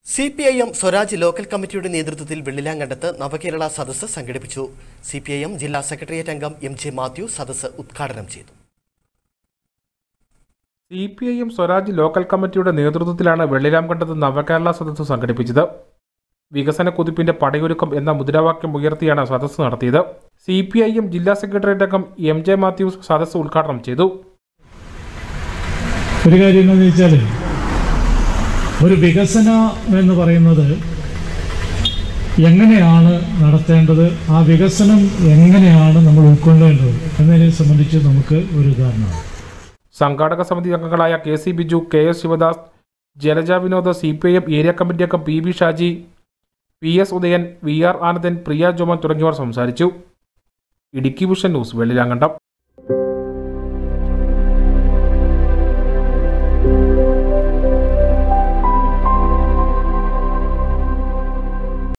C P I M Swaraj local കമ്മിറ്റിയുടെ നേതൃത്വത്തിൽ വെള്ളിലാങ്കണ്ടത്ത് നവകേരള സദസ്സ് സംഘടിപ്പിച്ചു സി പി ഐ എം ജില്ലാ സെക്രട്ടേറിയറ്റ് അംഗം എം ജെ മാത്യു സദസ്സ് ഉദ്ഘാടനം ചെയ്തു C P I M Swaraj local കമ്മിറ്റിയുടെ നേതൃത്വത്തിലാണ് വെള്ളിരാംകണ്ടത്ത് നവകേരള സദസ്സ് സംഘടിപ്പിച്ചത് വികസന കുതിപ്പിന്റെ പടയൊരുക്കം എന്ന മുദ്രാവാക്യം ഉയർത്തിയാണ് സദസ്സ് നടത്തിയത് സി പി ഐ എം ജില്ലാ സെക്രട്ടേറിയറ്റ് അംഗം എം ജെ മാത്യൂസ് സദസ്സ് ഉദ്ഘാടനം ചെയ്തു ഒരു കാര്യം എന്താണെന്ന് വെച്ചാൽ ഒരു വികസനം എന്ന് പറയുന്നത് എങ്ങനെയാണ് നടത്തേണ്ടത് ആ വികസനം എങ്ങനെയാണ് നമ്മൾ ഉൾക്കൊള്ളേണ്ടത് എന്നതിനെ സംബന്ധിച്ച് നമുക്ക് ഒരു ഉദാഹരണമാണ് സംഘാടക സമിതി അംഗങ്ങളായ K C Biju K S Sivadas Jalaja Vinod C P I M area committee അംഗം P B Shaji P S Udayan V R Anandan Priya Joman തുടങ്ങിയവർ സംസാരിച്ചു ഇടുക്കി വിഷൻ ന്യൂസ് വെള്ളിലാങ്കണ്ടം